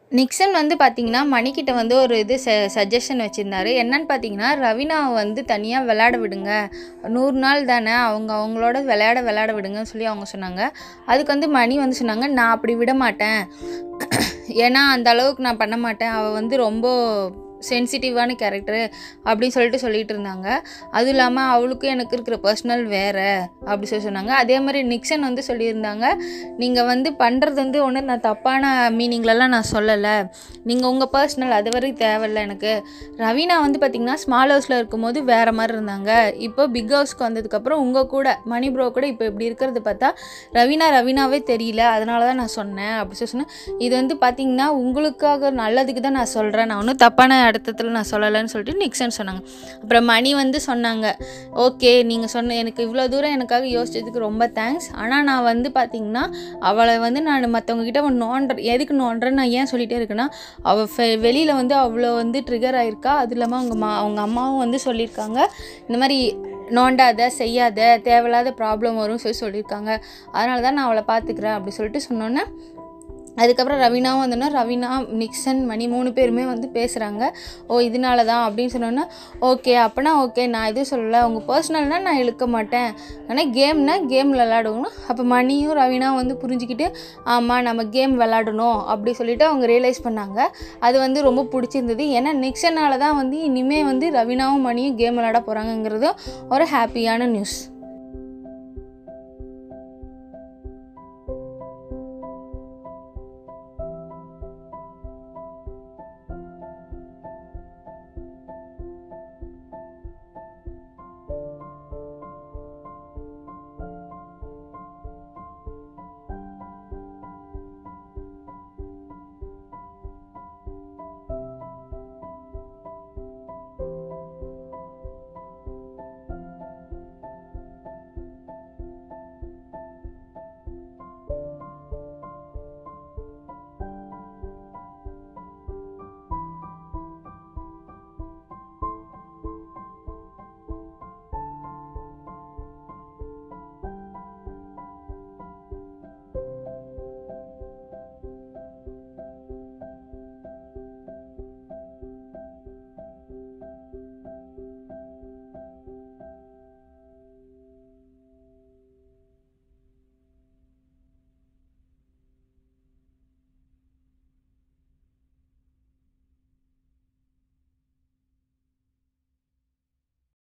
Nixon வந்து பார்த்தீங்கன்னா மணிக்கிட்ட வந்து ஒரு இது ச சஜஷன் வச்சுருந்தாரு என்னன்னு பார்த்தீங்கன்னா ரவீனாவை வந்து தனியாக விளையாட விடுங்க நூறு நாள் தானே அவங்க அவங்களோட விளையாட விளையாட விடுங்கன்னு சொல்லி அவங்க சொன்னாங்க அதுக்கு வந்து மணி வந்து சொன்னாங்க நான் அப்படி விட மாட்டேன் ஏன்னா அந்த அளவுக்கு நான் பண்ண மாட்டேன் அவள் வந்து ரொம்ப சென்சிட்டிவான கேரக்டரு அப்படின்னு சொல்லிட்டு சொல்லிட்டு இருந்தாங்க அதுவும் இல்லாமல் அவளுக்கும் எனக்கு இருக்கிற பர்சனல் வேறு அப்படி சொல்லி சொன்னாங்க அதே மாதிரி நிக்சன் வந்து சொல்லியிருந்தாங்க நீங்கள் வந்து பண்ணுறது வந்து ஒன்று நான் தப்பான மீனிங்லலாம் நான் சொல்லலை நீங்கள் உங்கள் பர்சனல் அது வரைக்கும் தேவையில்ல எனக்கு ரவீனா வந்து பார்த்திங்கன்னா ஸ்மால் ஹவுஸில் இருக்கும்போது வேறு மாதிரி இருந்தாங்க இப்போ பிக் ஹவுஸ்க்கு வந்ததுக்கப்புறம் உங்கள் கூட மணி ப்ரோ கூட இப்போ இப்படி இருக்கிறது பார்த்தா ரவீனா ரவீனாவே தெரியல அதனால தான் நான் சொன்னேன் அப்படி சொல்லி சொன்னேன் இது வந்து பார்த்திங்கன்னா உங்களுக்காக நல்லதுக்கு தான் நான் சொல்கிறேன் நான் ஒன்றும் தப்பான இடத்துல நான் சொல்லலைன்னு சொல்லிட்டு நிக்சன் சொன்னாங்க அப்புறம் மணி வந்து சொன்னாங்க ஓகே நீங்கள் சொன்ன எனக்கு இவ்வளோ தூரம் எனக்காக யோசிச்சதுக்கு ரொம்ப தேங்க்ஸ் ஆனால் நான் வந்து பார்த்திங்கன்னா அவளை வந்து நான் மற்றவங்க கிட்ட நோண்டுற எதுக்கு நோண்டுறேன்னு நான் ஏன் சொல்லிகிட்டே இருக்கேன்னா அவள் ஃபெ வெளியில் வந்து அவ்வளோ வந்து ட்ரிகர் ஆயிருக்கா அது இல்லாமல் அவங்க மா அவங்க அம்மாவும் வந்து சொல்லியிருக்காங்க இந்த மாதிரி நோண்டாத செய்யாத தேவையில்லாத ப்ராப்ளம் வரும் சொல்லி சொல்லியிருக்காங்க அதனால தான் நான் அவளை பார்த்துக்கிறேன் அப்படி சொல்லிட்டு சொன்னோன்னே அதுக்கப்புறம் ரவீனாவும் வந்தோன்னா ரவீனா நிக்சன் மணி மூணு பேருமே வந்து பேசுகிறாங்க ஓ இதனால தான் அப்படின்னு சொன்னோன்னா ஓகே அப்போனா ஓகே நான் எதுவும் சொல்லலை உங்கள் பர்சனல்னால் நான் இழுக்க மாட்டேன் ஆனால் கேம்னா கேம் விளாடுவோம் அப்போ மணியும் ரவீனாவும் வந்து புரிஞ்சுக்கிட்டு ஆமாம் நம்ம கேம் விளாடணும் அப்படி சொல்லிட்டு அவங்க ரியலைஸ் பண்ணாங்க அது வந்து ரொம்ப பிடிச்சிருந்தது ஏன்னா நிக்சனால தான் வந்து இனிமேல் வந்து ரவீனாவும் மணியும் கேம் விளாட போகிறாங்கங்கிறதும் ஒரு ஹாப்பியான நியூஸ்